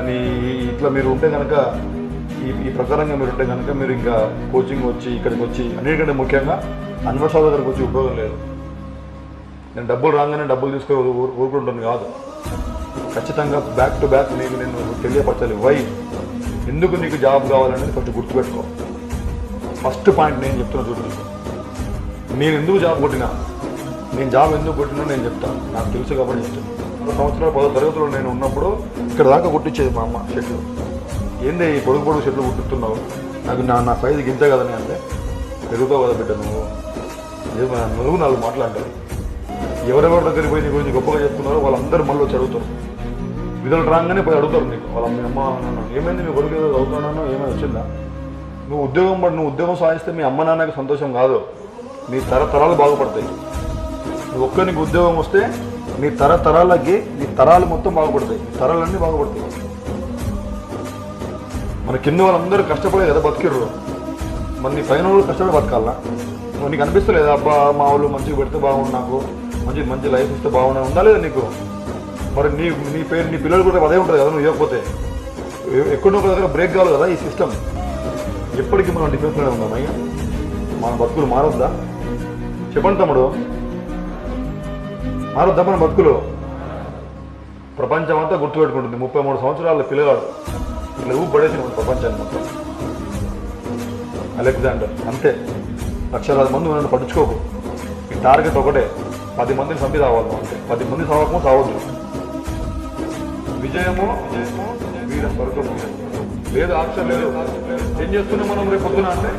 కానీ ఈ- ఇట్లా మీరు ఉంటే కనుక ఈ ఈ ప్రకారంగా మీరు ఉంటే కనుక మీరు ఇంకా కోచింగ్ వచ్చి ఇక్కడికి వచ్చి అన్నిటికంటే ముఖ్యంగా అన్వర్ సార్ దగ్గరకు వచ్చి ఉపయోగం లేదు నేను డబ్బులు రాగానే డబ్బులు తీసుకొని ఊరు- ఊరు- ఊరుకుంటుంది కాదు ఖచ్చితంగా బ్యాక్ టు బ్యాక్ నీకు నేను తెలియపరచాలి వై ఎందుకు నీకు జాబ్ కావాలనేది ఫస్ట్ గుర్తుపెట్టుకో ఫస్ట్ పాయింట్ నేను చెప్తున్నా చూడు నీకు నేను ఎందుకు జాబ్ కొట్టినా నేను జాబ్ ఎందుకు కొట్టినా నేను చెప్తాను నాకు తెలుసు కాబట్టి చెప్తాను ఒక సంవత్సరాల పదో తరగతిలో నేను ఉన్నప్పుడు ఇక్కడ దాకా కుట్టించేది మా అమ్మ షెట్లు ఏంది ఈ పొడుగు పొడుగు షెట్లు కుట్టుతున్నావు నాకు నా నా సైజు గింతే కదని అంటే పెరుగుతావు కదా బిడ్డ నువ్వు ఏమో నలుగు నాలుగు మాట్లాడతారు ఎవరెవరి దగ్గరికి పోయి నీ గురించి గొప్పగా చెప్తున్నారో వాళ్ళందరూ మళ్ళీ వచ్చి అడుగుతారు రిజల్ట్ రాగానే పోయి అడుగుతారు నీకు వాళ్ళ మీ అమ్మ నాన్న ఏమైంది నీ కొడుకు ఏదో చదువుతున్నానో ఏమైనా వచ్చిందా నువ్వు ఉద్యోగం పడి నువ్వు ఉద్యోగం సాధిస్తే మీ అమ్మ నాన్నకి సంతోషం కాదు నీ తరతరాలు బాగుపడతాయి నువ్వు ఒక్కరికి ఉద్యోగం వస్తే నీ తరతరాలకి నీ తరాలు మొత్తం బాగుపడతాయి నీ తరాలన్నీ బాగుపడతాయి మన కింద వాళ్ళందరూ కష్టపడే కదా బతికిర్రు మరి నీ పైన వాళ్ళు కష్టపడి బతకాలా మరి నీకు అనిపిస్తలేదు అబ్బా మా వాళ్ళు మంచిగా పెడితే బాగుండు నాకు మంచి మంచి లైఫ్ ఇస్తే బాగున్నా ఉందా లేదా నీకు మరి నీ నీ పేరు నీ పిల్లలు కూడా అదే ఉంటుంది కదా నువ్వు ఇవ్వకపోతే ఎ- ఎక్కడో ఒక దగ్గర బ్రేక్ కావాలి కదా ఈ సిస్టమ్ ఎప్పటికీ మనం డిఫెన్స్లోనే ఉందాం అయ్యా మన బతుకులు మారొద్దా చెప్పండి తమ్ముడు మారొద్దా మన బతుకులు ప్రపంచం అంతా గుర్తుపెట్టుకుంటుంది ముప్పై మూడు సంవత్సరాల పిల్లగాడు ఇట్లా ఊపు పడేసి మన ప్రపంచాన్ని మొత్తం అలెగ్జాండర్ అంతే లక్షలాది మంది నన్ను పట్టించుకోకు ఈ టార్గెట్ ఒకటే పది మందిని చంపి రావాలి నువ్వు అంతే పది మంది సావకము సావద్దు విజయము విజయము వీర స్వర్గము లేదు ఆప్షన్ లేదు ఏం చేస్తున్నాం మనం రేపు పొద్దున అంటే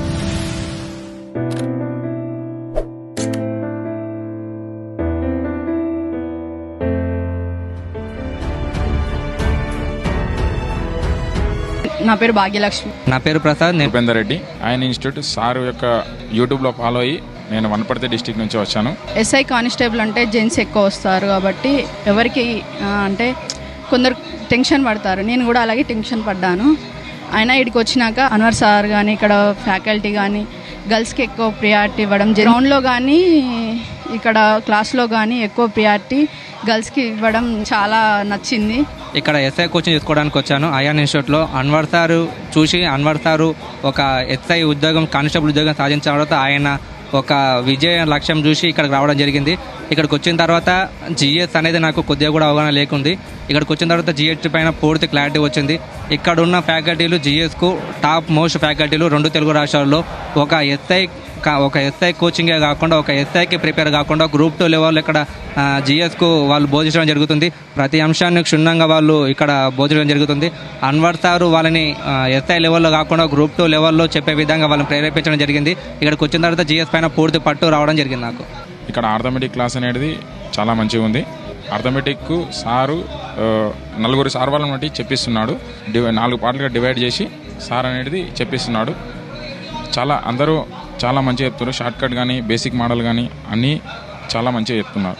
నా పేరు భాగ్యలక్ష్మి నా పేరు ప్రసాద్ నేను ఉపేందర్ రెడ్డి ఆయన ఇన్స్టిట్యూట్ సార్ యొక్క యూట్యూబ్లో ఫాలో అయ్యి నేను వనపర్తి డిస్టిక్ నుంచి వచ్చాను ఎస్ఐ కానిస్టేబుల్ అంటే జెంట్స్ ఎక్కువ వస్తారు కాబట్టి ఎవరికి ఆ, అంటే కొందరు టెన్షన్ పడతారు నేను కూడా అలాగే టెన్షన్ పడ్డాను అయినా ఇక్కడికి వచ్చినాక అన్వర్ సార్ కానీ ఇక్కడ ఫ్యాకల్టీ కానీ గర్ల్స్కి ఎక్కువ ప్రియారిటీ ఇవ్వడం గ్రౌండ్లో కానీ ఇక్కడ క్లాస్లో కానీ ఎక్కువ ప్రియారిటీ గర్ల్స్కి ఇవ్వడం చాలా నచ్చింది ఇక్కడ ఎస్ఐ కోచింగ్ తీసుకోవడానికి వచ్చాను అయాన్ ఇన్స్టిట్యూట్లో అన్వర్ సారు చూసి అన్వర్ సారు ఒక ఎస్ఐ ఉద్యోగం కానిస్టేబుల్ ఉద్యోగం సాధించిన తర్వాత ఆయన ఒక విజయ లక్ష్యం చూసి ఇక్కడికి రావడం జరిగింది ఇక్కడికి వచ్చిన తర్వాత జిఎస్ అనేది నాకు కొద్దిగా కూడా అవగాహన లేకుంది ఇక్కడికి వచ్చిన తర్వాత జిఎస్ పైన పూర్తి క్లారిటీ వచ్చింది ఇక్కడ ఉన్న ఫ్యాకల్టీలు జిఎస్కు టాప్ మోస్ట్ ఫ్యాకల్టీలు రెండు తెలుగు రాష్ట్రాల్లో ఒక ఎస్ఐ కా- ఒక ఎస్ఐ కోచింగే కాకుండా ఒక ఎస్ఐకి ప్రిపేర్ కాకుండా గ్రూప్ టూ లెవెల్ ఇక్కడ జిఎస్కు వాళ్ళు బోధించడం జరుగుతుంది ప్రతి అంశాన్ని క్షుణ్ణంగా వాళ్ళు ఇక్కడ బోధించడం జరుగుతుంది అన్వర్ సారు వాళ్ళని ఎస్ఐ లెవెల్లో కాకుండా గ్రూప్ టూ లెవెల్లో చెప్పే విధంగా వాళ్ళని ప్రేరేపించడం జరిగింది ఇక్కడికి వచ్చిన తర్వాత జిఎస్ పైన పూర్తి పట్టు రావడం జరిగింది నాకు ఇక్కడ ఆర్థమెటిక్ క్లాస్ అనేది చాలా మంచిగా ఉంది ఆర్థమెటిక్ సారు ఆ, నలుగురు సార్ వాళ్ళని బట్టి చెప్పిస్తున్నాడు డివై నాలుగు పార్ట్లుగా డివైడ్ చేసి సార్ అనేది చెప్పిస్తున్నాడు చాలా అందరూ చాలా మంచిగా చెప్తున్నారు షార్ట్ కట్ కానీ బేసిక్ మోడల్ కానీ అన్నీ చాలా మంచిగా చెప్తున్నారు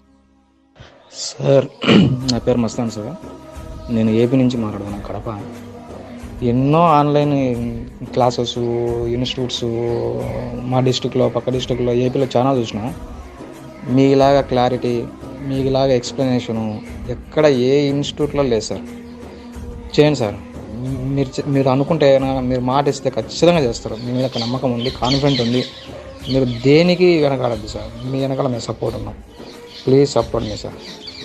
సార్ నా పేరు మస్తాన్ సార్ నేను ఏపీ నుంచి మాట్లాడుతున్నాను కడప ఎన్నో ఆన్లైన్ క్లాసెస్ ఇన్స్టిట్యూట్స్ మా డిస్టిక్లో పక్క డిస్టిక్లో ఏపీలో చాలా చూసిన మీలాగా క్లారిటీ మీలాగా ఎక్స్ప్లెనేషను ఎక్కడ ఏ ఇన్స్టిట్యూట్లో లేదు సార్ చేయండి సార్ మీరు చే- మీరు అనుకుంటే నా- మీరు మాట ఇస్తే ఖచ్చితంగా చేస్తారు మీ మీద ఒక నమ్మకం ఉంది కాన్ఫిడెంట్ ఉంది మీరు దేనికి వెనకాడద్దు సార్ మీ వెనకాల మేము సపోర్ట్ ఉన్నాం ప్లీజ్ సపోర్ట్ మీ సార్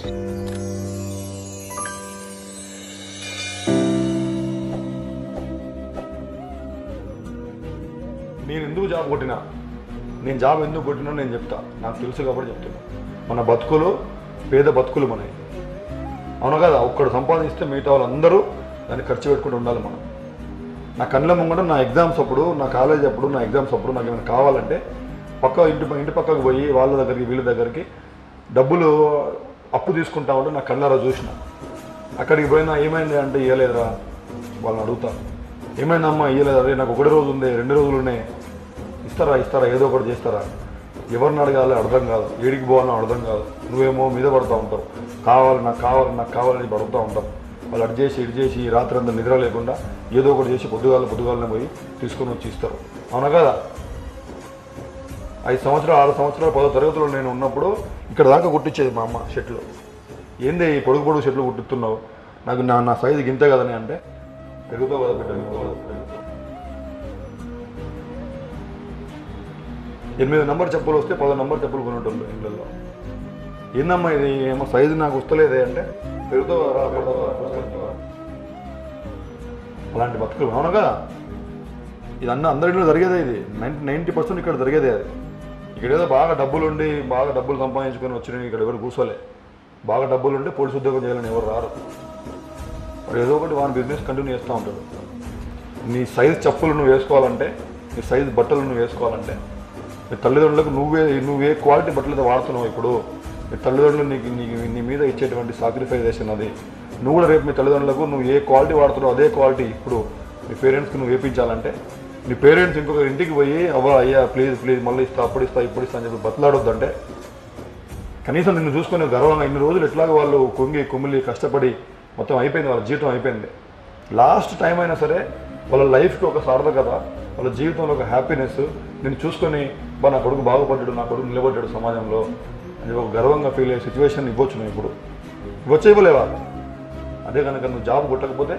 నేను ఎందుకు జాబ్ కొట్టినా నేను జాబ్ ఎందుకు కొట్టినా నేను చెప్తా నాకు తెలుసు కాబట్టి చెప్తున్నా మన బతుకులు పేద బతుకులు మనవి అవును కదా ఒక్కడు సంపాదిస్తే మిగతా వాళ్ళందరూ దాన్ని ఖర్చు పెట్టుకుంటూ ఉండాలి మనం నా కళ్ళ ముంగట నా ఎగ్జామ్స్ అప్పుడు నా కాలేజ్ అప్పుడు నా ఎగ్జామ్స్ అప్పుడు నాకు ఏమైనా కావాలంటే పక్క ఇంటి ఇంటి పక్కకు పోయి వాళ్ళ దగ్గరికి వీళ్ళ దగ్గరికి డబ్బులు అప్పు తీసుకుంటా ఉంటే నా కళ్ళారా చూసిన అక్కడికి పోయినా ఏమైంది అంటే ఇవ్వలేదురా వాళ్ళని అడుగుతా ఏమైందమ్మా ఇవ్వలేదు అరే నాకు ఒకటి రోజు ఉంది రెండు రోజులు ఉన్నాయి ఇస్తారా ఇస్తారా ఏదో ఒకటి చేస్తారా ఎవరిని అడగాలి అర్థం కాదు ఏడికి పోవాలని అర్థం కాదు నువ్వేమో మీద పడుతూ ఉంటావు కావాలి నాకు కావాలి నాకు కావాలని పడుతూ ఉంటావు వాళ్ళు అటు చేసి ఇటు చేసి ఈ రాత్రి అంతా నిద్ర లేకుండా ఏదో ఒకటి చేసి పొద్దుగాల పొద్దుగాలనే పోయి తీసుకొని వచ్చి ఇస్తారు అవునా కదా ఐదు సంవత్సరాలు ఆరు సంవత్సరాలు పదో తరగతిలో నేను ఉన్నప్పుడు ఇక్కడ దాకా కుట్టించేది మా అమ్మ షర్ట్లు ఏంది ఈ పొడుగు పొడుగు షర్ట్లు కుట్టిస్తున్నావు నాకు నా నా సైజు గింతే కదని అంటే పెరుగుతావు కదా బిడ్డ పెరుగుతావు కదా, పెరుగుతావు. ఎనిమిది నంబర్ చెప్పులు వస్తే పదో నంబర్ చెప్పులు కొనేటోళ్ళు ఇళ్ళల్లో ఏందమ్మా ఇది ఏమో సైజు నాకు వస్తలేదే అంటే పెరుగుతావు రా పెరుగుతావు రా, పెరుగుతావు రా. అలాంటి బతుకులు అవును కదా ఇది అన్న అందరిలో జరిగేదే ఇది నైంటీ నైంటీ పర్సెంట్ ఇక్కడ జరిగేదే అది ఇక్కడ ఏదో బాగా డబ్బులు ఉండి బాగా డబ్బులు సంపాదించుకొని వచ్చిన ఇక్కడ ఎవరు కూర్చోలే బాగా డబ్బులు ఉంటే పోలీసు ఉద్యోగం చేయాలని ఎవరు రారు వాడు ఏదో ఒకటి వాని బిజినెస్ కంటిన్యూ చేస్తూ ఉంటాడు నీ సైజ్ చెప్పులు నువ్వు వేసుకోవాలంటే నీ సైజ్ బట్టలు నువ్వు వేసుకోవాలంటే మీ తల్లిదండ్రులకు నువ్వే నువ్వే క్వాలిటీ బట్టలు అయితే వాడుతున్నావు ఇప్పుడు మీ తల్లిదండ్రులు నీకు నీకు నీ మీద ఇచ్చేటువంటి సాక్రిఫైజేషన్ అది నువ్వు కూడా రేపు మీ తల్లిదండ్రులకు నువ్వు ఏ క్వాలిటీ వాడుతున్నావు అదే క్వాలిటీ ఇప్పుడు మీ పేరెంట్స్కి నువ్వు వేపించాలంటే నీ పేరెంట్స్ ఇంకొక ఇంటికి పోయి అవ్వ అయ్యా ప్లీజ్ ప్లీజ్ మళ్ళీ ఇస్తా అప్పుడు ఇస్తా ఇప్పుడు ఇస్తా అని చెప్పి బతలాడొద్దంటే కనీసం నిన్ను చూసుకొని గర్వంగా ఇన్ని రోజులు ఎట్లాగో వాళ్ళు కొంగి కుమిలి కష్టపడి మొత్తం అయిపోయింది వాళ్ళ జీవితం అయిపోయింది లాస్ట్ టైం అయినా సరే వాళ్ళ లైఫ్కి ఒక సార్థకత వాళ్ళ జీవితంలో ఒక హ్యాపీనెస్ నేను చూసుకొని బా నా కొడుకు బాగుపడ్డాడు నా కొడుకు నిలబడ్డాడు సమాజంలో అని చెప్పి ఒక గర్వంగా ఫీల్ అయ్యే సిచ్యువేషన్ ఇవ్వచ్చు నువ్వు ఇప్పుడు ఇవ్వచ్చే ఇవ్వలేవా అదే కనుక నువ్వు జాబ్ కొట్టకపోతే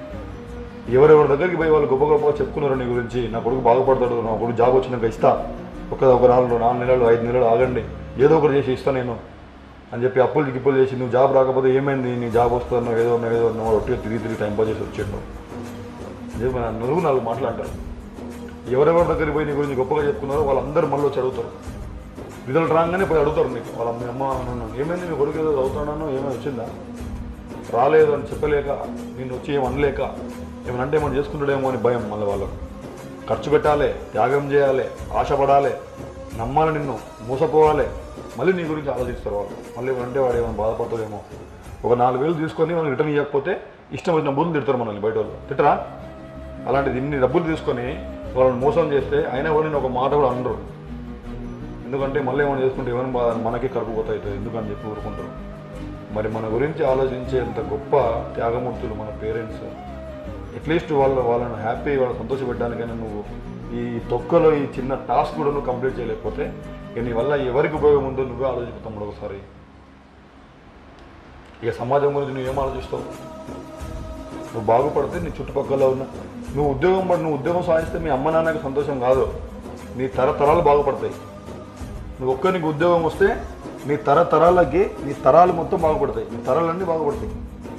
ఎవరెవరి దగ్గరికి పోయి వాళ్ళు గొప్ప గొప్పగా చెప్పుకున్నారు నీ గురించి నా కొడుకు బాగుపడతాడు నా కొడుకు జాబ్ వచ్చినాక ఇస్తా ఒక ఒక నాలుగు నాలుగు నెలలు ఐదు నెలలు ఆగండి ఏదో ఒకటి చేసి ఇస్తా నేను అని చెప్పి అప్పులు గిప్పులు చేసి నువ్వు జాబ్ రాకపోతే ఏమైంది నీ జాబ్ వస్తుందో ఏదో ఉన్నా ఏదో ఉన్నా ఒట్టిగా తిరిగి తిరిగి టైం పాస్ చేసి వచ్చాడు అదే మన నలుగు నాలుగు మాట్లాడతారు ఎవరెవరి దగ్గరికి పోయి నీ గురించి గొప్పగా చెప్పుకున్నారో వాళ్ళందరూ మళ్ళీ వచ్చి అడుగుతారు రిజల్ట్ రాగానే పోయి అడుగుతారు నీకు వాళ్ళ మీ అమ్మ నాన్న ఏమైంది మీ కొడుకు ఏదో చదువుతున్నాను ఏమైనా వచ్చిందా రాలేదు అని చెప్పలేక నేను వచ్చి ఏం అనలేక ఏమైనా అంటే ఏమైనా చేసుకుంటాడేమో అని భయం మళ్ళీ వాళ్ళకు ఖర్చు పెట్టాలి త్యాగం చేయాలి ఆశపడాలి నమ్మాలి నిన్ను మోసపోవాలి మళ్ళీ నీ గురించి ఆలోచిస్తారు వాళ్ళు మళ్ళీ ఏమంటే వాడు ఏమైనా బాధపడతాడేమో ఒక నాలుగు వేలు తీసుకొని మనం రిటర్న్ ఇవ్వకపోతే ఇష్టం వచ్చిన బుద్ధులు తిడతారు మనల్ని బయట వాళ్ళు తిట్టరా అలాంటిది ఇన్ని డబ్బులు తీసుకొని వాళ్ళని మోసం చేస్తే అయినా కూడా నేను ఒక మాట కూడా అనరు ఎందుకంటే మళ్ళీ ఏమైనా చేసుకుంటే ఏమైనా బాధ మనకే కడుపు పోతా అవుతుంది ఎందుకని చెప్పి ఊరుకుంటారు మరి మన గురించి ఆలోచించేంత గొప్ప త్యాగమూర్తులు మన పేరెంట్స్ అట్లీస్ట్ వాళ్ళ వాళ్ళని హ్యాపీ వాళ్ళని సంతోషపెట్టడానికైనా నువ్వు ఈ తొక్కలో ఈ చిన్న టాస్క్ కూడా నువ్వు కంప్లీట్ చేయలేకపోతే ఇక నీ వల్ల ఎవరికి ఉపయోగం ఉందో నువ్వే ఆలోచించు తమ్ముడు ఒకసారి ఇక సమాజం గురించి నువ్వు ఏం ఆలోచిస్తావు నువ్వు బాగుపడితే నీ చుట్టుపక్కల ఉన్న నువ్వు ఉద్యోగం పడి నువ్వు ఉద్యోగం సాధిస్తే మీ అమ్మ నాన్నకి సంతోషం కాదు నీ తరతరాలు బాగుపడతాయి నువ్వు ఒక్కరికి ఉద్యోగం వస్తే నీ తరతరాలకి నీ తరాలు మొత్తం బాగుపడతాయి నీ తరాలన్నీ బాగుపడతాయి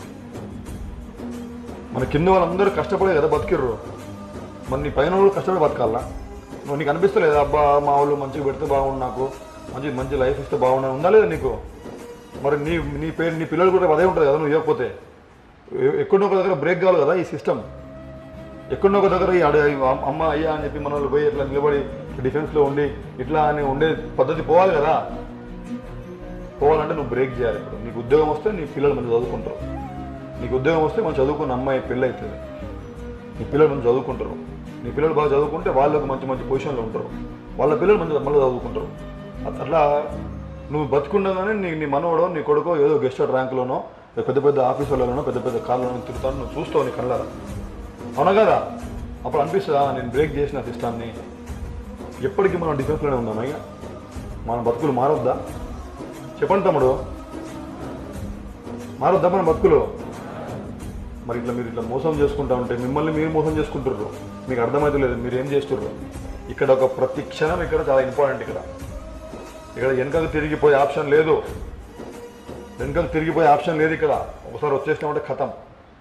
మన కింద వాళ్ళందరూ కష్టపడే కదా బతికిర్రు మరి నీ పైన వాళ్ళు కష్టపడి బతకాలా నువ్వు నీకు అనిపిస్తలేదు అబ్బా మా వాళ్ళు మంచిగా పెడితే బాగుండు నాకు మంచి మంచి లైఫ్ ఇస్తే బాగుండు ఉందా లేదా నీకు మరి నీ నీ పేరు నీ పిల్లలు కూడా అదే ఉంటుంది కదా నువ్వు ఇవ్వకపోతే ఎ- ఎక్కడో ఒక దగ్గర బ్రేక్ కావాలి కదా ఈ సిస్టమ్ ఎక్కడో ఒక దగ్గర ఈ అడ- ఈ అమ్మ- అమ్మ అయ్యా అని చెప్పి మన వాళ్ళు పోయి ఇట్లా నిలబడి డిఫెన్స్లో ఉండి ఇట్లా అని ఉండే పద్ధతి పోవాలి కదా పోవాలంటే నువ్వు బ్రేక్ చేయాలి ఇప్పుడు నీకు ఉద్యోగం వస్తే నీ పిల్లలు మంచి చదువుకుంటారు నీకు ఉద్యోగం వస్తే మనం చదువుకున్న అమ్మాయి పెళ్ళి అవుతుంది నీ పిల్లలు మంచి చదువుకుంటారు నీ పిల్లలు బాగా చదువుకుంటే వాళ్ళకు మంచి మంచి పొజిషన్లో ఉంటారు వాళ్ళ పిల్లలు మంచి మళ్ళీ చదువుకుంటారు అట్- అట్లా నువ్వు బతుకుండగానే నీ నీ మనవడో నీ కొడుకో ఏదో గెస్ట్ ర్యాంక్లోనో పెద్ద పెద్ద ఆఫీసులలోనో పెద్ద పెద్ద కార్లోనో తిరుగుతాను నువ్వు చూస్తావు నీ కళ్ళ అవునా కదా అప్పుడు అనిపిస్తుందా నేను బ్రేక్ చేసిన సిస్టాన్ని ఎప్పటికీ మనం డిఫెన్స్లోనే ఉన్నాం ఇక మన బతుకులు మారొద్దా చెప్పండి తమ్ముడు మారొద్దా మన బతుకులు మరి ఇట్లా మీరు ఇట్లా మోసం చేసుకుంటా ఉంటే మిమ్మల్ని మీరు మోసం చేసుకుంటుర్రు మీకు అర్థమైతే లేదు మీరు ఏం చేస్తుర్రు ఇక్కడ ఒక ప్రతి క్షణం ఇక్కడ చాలా ఇంపార్టెంట్ ఇక్కడ ఇక్కడ వెనకకు తిరిగిపోయే ఆప్షన్ లేదు వెనకకు తిరిగిపోయే ఆప్షన్ లేదు ఇక్కడ ఒకసారి వచ్చేసినామంటే ఖతం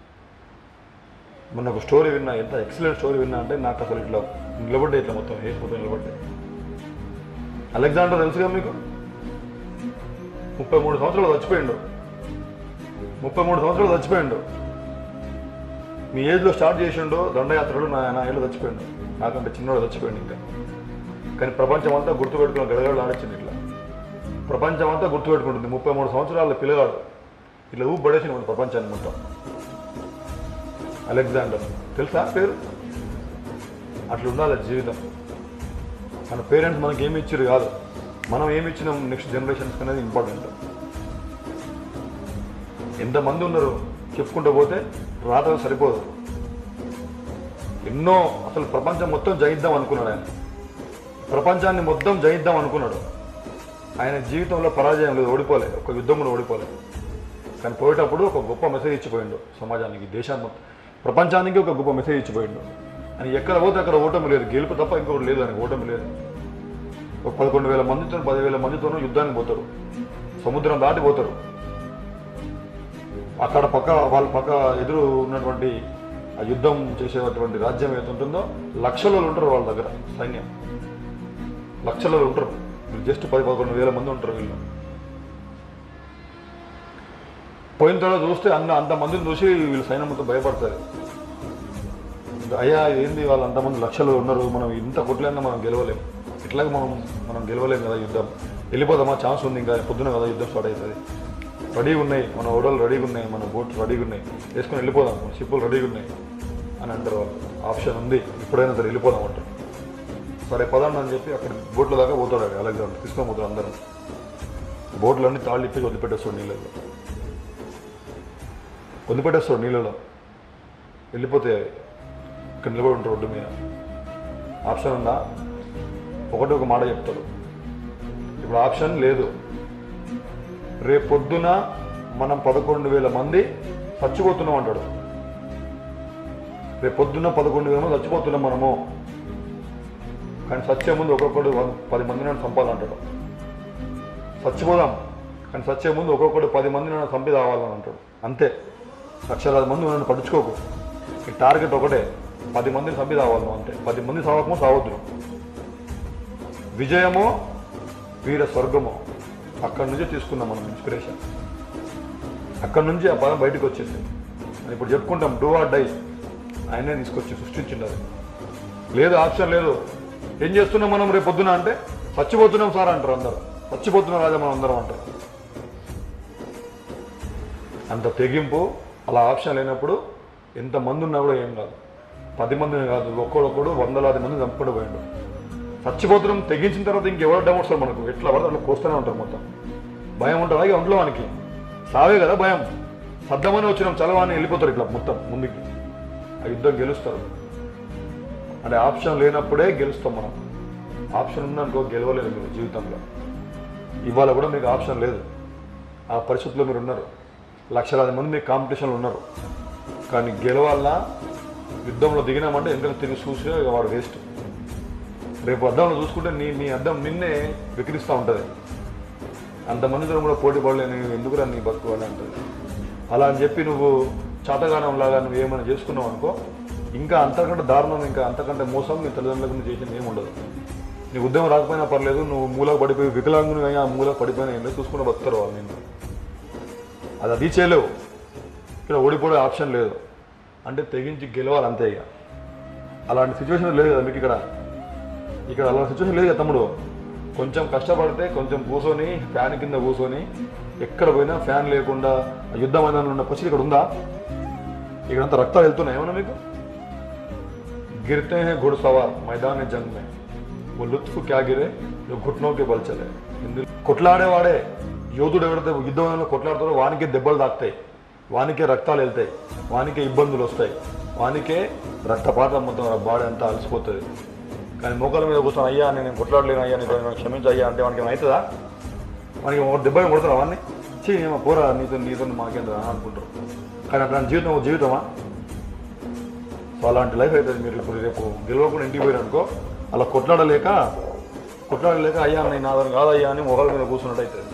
మొన్న ఒక స్టోరీ విన్నా ఎంత ఎక్సలెంట్ స్టోరీ విన్నా అంటే నాకు అసలు ఇట్లా నిలబడ్డే ఇట్లా మొత్తం హేస్ మొత్తం నిలబడ్డాయి అలెగ్జాండర్ తెలుసుగా మీకు ముప్పై మూడు సంవత్సరాలు చచ్చిపోయిండు ముప్పై మూడు సంవత్సరాలు చచ్చిపోయిండు మీ ఏజ్లో స్టార్ట్ చేసిండు దండయాత్రలు నా నా ఏళ్ళు చచ్చిపోయిండు నాకంటే చిన్నోడు చచ్చిపోయిండు ఇంకా కానీ ప్రపంచం అంతా గుర్తుపెట్టుకున్న గడగడలు ఆడించింది ఇట్లా ప్రపంచం అంతా గుర్తుపెట్టుకుంటుంది ముప్పై మూడు సంవత్సరాల పిల్లగాడు ఇట్లా ఊపు పడేసింది మన ప్రపంచాన్ని మొత్తం అలెగ్జాండర్ తెలుసా పేరు అట్లా ఉండాలి జీవితం మన పేరెంట్స్ మనకి ఏమి ఇచ్చారు కాదు మనం ఏమి ఇచ్చినాం నెక్స్ట్ జనరేషన్స్ అనేది ఇంపార్టెంట్ ఎంతమంది ఉన్నారు చెప్పుకుంటూ పోతే రాత సరిపోదు ఎన్నో అసలు ప్రపంచం మొత్తం జయిద్దాం అనుకున్నాడు ఆయన ప్రపంచాన్ని మొత్తం జయిద్దాం అనుకున్నాడు ఆయన జీవితంలో పరాజయం లేదు ఓడిపోలే ఒక యుద్ధం కూడా ఓడిపోలే కానీ పోయేటప్పుడు ఒక గొప్ప మెసేజ్ ఇచ్చిపోయిండు సమాజానికి దేశాన్ని మొత్తం ప్రపంచానికి ఒక గొప్ప మెసేజ్ ఇచ్చిపోయిండు అని ఎక్కడ పోతే అక్కడ ఓటమి లేదు గెలుపు తప్ప ఇంకొకటి లేదు అని ఓటమి లేదు ఒక పదకొండు వేల మందితో పదివేల మందితోనూ యుద్ధానికి పోతారు సముద్రం దాటి పోతారు అక్కడ పక్క వాళ్ళ పక్క ఎదురు ఉన్నటువంటి ఆ యుద్ధం చేసేటువంటి రాజ్యం ఏది ఉంటుందో లక్షలలో ఉంటారు వాళ్ళ దగ్గర సైన్యం లక్షలలో ఉంటారు వీళ్ళు జస్ట్ పది పదకొండు వేల మంది ఉంటారు వీళ్ళు పోయిన తర్వాత చూస్తే అన్న అంతమందిని చూసి వీళ్ళు సైన్యం మొత్తం భయపడతారు అయ్యా ఏంది వాళ్ళు అంతమంది లక్షలు ఉన్నారు మనం ఇంత కొట్లైనా మనం గెలవలేం ఇట్లాగే మనం మనం గెలవలేం కదా యుద్ధం వెళ్ళిపోదామా ఛాన్స్ ఉంది ఇంకా పొద్దున కదా యుద్ధం స్టార్ట్ అవుతుంది రెడీగా ఉన్నాయి మన ఓడలు రెడీగా ఉన్నాయి మన బోట్స్ రెడీగా ఉన్నాయి వేసుకొని వెళ్ళిపోదాం మన షిప్పులు రెడీగా ఉన్నాయి అని అంటారు వాళ్ళు ఆప్షన్ ఉంది ఇప్పుడైనా సరే వెళ్ళిపోదాం అంటారు సరే పదండి అని చెప్పి అక్కడ బోట్ల దాకా పోతాడు ఆడు అలెగ్జాండర్ తీసుకొని పోతాడు అందరం బోట్లన్నీ తాళ్ళు ఇప్పి వదిలిపెట్టేస్తాడు నీళ్ళలో వదిలిపెట్టేస్తాడు నీళ్ళలో వెళ్ళిపోతే ఇక్కడ నిలబడి ఉంటారు రోడ్డు మీద ఆప్షన్ ఉందా ఒకటి ఒక మాట చెప్తాడు ఇప్పుడు ఆప్షన్ లేదు రేపు పొద్దున మనం పదకొండు వేల మంది చచ్చిపోతున్నాం అంటాడు రేపు పొద్దున్న పదకొండు వేల మంది చచ్చిపోతున్నాం మనము కానీ సత్యం ముందు ఒక్కొక్కడు వంద- పది మంది నన్ను చంపాలంటాడు చచ్చిపోదాం కానీ సత్యం ముందు ఒక్కొక్కడు పది మంది నన్ను చంపి రావాలని అంటాడు అంతే లక్షలాది మంది నన్ను పట్టించుకోకు ఈ టార్గెట్ ఒకటే పది మందిని చంపి రావాలి నువ్వు అంతే పది మంది సావకమో సావద్దు నువ్వు. విజయమో వీర స్వర్గమో అక్కడి నుంచే తీసుకున్నాం మనం ఇన్స్పిరేషన్ అక్కడి నుంచి ఆ పదం బయటకు వచ్చేసి మనం ఇప్పుడు చెప్పుకుంటాం డూ ఆర్ డై ఆయనే తీసుకొచ్చి సృష్టించిండారు లేదు ఆప్షన్ లేదు ఏం చేస్తున్నాం మనం రేపు పొద్దున అంటే చచ్చిపోతున్నాం సార్ అంటారు అందరు చచ్చిపోతున్నాం రాజా మనం అందరం అంటారు అంత తెగింపు అలా ఆప్షన్ లేనప్పుడు ఎంతమంది ఉన్నా కూడా ఏం కాదు పది మందిని కాదు ఒక్కడొక్కడు వందలాది మంది చంపుకుంటూ పోయిండు చచ్చిపోతున్నాం తెగించిన తర్వాత ఇంకెవరు డౌన్ వస్తారు మనకు ఎట్లా పడితే అట్లా కోస్తూనే ఉంటారు మొత్తం భయం ఉంటుంది అలాగే ఒంట్లో మనకి సావే కదా భయం సద్దమని వచ్చినాం చలవాని వెళ్ళిపోతారు ఇట్లా మొత్తం ముందుకి ఆ యుద్ధం గెలుస్తారు అంటే ఆప్షన్ లేనప్పుడే గెలుస్తాం మనం ఆప్షన్ ఉందనుకో గెలవలేదు మీరు జీవితంలో ఇవాళ కూడా మీకు ఆప్షన్ లేదు ఆ పరిస్థితుల్లో మీరు ఉన్నారు లక్షలాది మంది మీకు కాంపిటీషన్లో ఉన్నారు కానీ గెలవాలన్నా యుద్ధంలో దిగినామంటే ఎందుకంటే తిరిగి చూసి ఇక వాడు వేస్ట్ రేపు అద్దంలో చూసుకుంటే నీ నీ అద్దం నిన్నే వికరిస్తూ ఉంటుంది అంతమందితో కూడా పోటీ పడలేని ఎందుకురా నీ బతుకోవాలి అంటుంది అలా అని చెప్పి నువ్వు చాతగానం లాగా నువ్వు ఏమైనా చేసుకున్నావు అనుకో ఇంకా అంతకంటే దారుణం ఇంకా అంతకంటే మోసం నీ తల్లిదండ్రులకు నువ్వు చేసింది ఏమి ఉండదు నీ ఉద్యమం రాకపోయినా పర్లేదు నువ్వు మూలకు పడిపోయి వికలాంగుని ఆ మూలకు పడిపోయినా ఏం లేదు చూసుకుని బతుకుతారు వాళ్ళు నేను అది అది చేయలేవు ఇక్కడ ఓడిపోయే ఆప్షన్ లేదు అంటే తెగించి గెలవాలి అంతే ఇక అలాంటి సిచ్యువేషన్ లేదు కదా మీకు ఇక్కడ ఇక్కడ అలాంటి సిచ్యువేషన్ లేదు కదా తమ్ముడు కొంచెం కష్టపడితే కొంచెం కూర్చొని ఫ్యాన్ కింద కూర్చొని ఎక్కడ పోయినా ఫ్యాన్ లేకుండా ఆ యుద్ధ మైదానంలో ఉన్న పరిస్థితి ఇక్కడ ఉందా ఇక్కడంతా రక్తాలు వెళ్తున్నాయి ఏమన్నా మీకు गिरते हैं घुड़सवार मैदान जंग में वो लुत्फ क्या गिरे जो घुटनों के बल चले ఇందు- కొట్లాడేవాడే యోధుడు ఎవరైతే యుద్ధంలో కొట్లాడుతారో వానికే దెబ్బలు తాకుతాయి వానికే రక్తాలు వెళ్తాయి వానికే ఇబ్బందులు వస్తాయి వానికే రక్తపాతం మొత్తం బాడీ అంతా అలసిపోతుంది కానీ మోకాల మీద కూర్చొని అయ్యా నేను కొట్లాడలేను అయ్యా నీతో నన్ను క్షమించు అయ్యా అంటే వానికి ఏమైనా అవుతుందా వానికి ఒక దెబ్బ కొడతారా వాడిని చీ ఏమో పోరా నీతో నీతో మాకేంద్ర అనుకుంటారు కానీ అట్లాంటి జీవితం ఒక జీవితమా సో అలాంటి లైఫ్ అవుతుంది మీరు ఇప్పుడు రేపు గెలవకుండా ఇంటికి పోయారు అనుకో అలా కొట్లాడలేక కొట్లాడలేక అయ్యా నేను నా దగ్గర కాదయ్యా అని మొహాల మీద కూర్చున్నట్టు అవుతుంది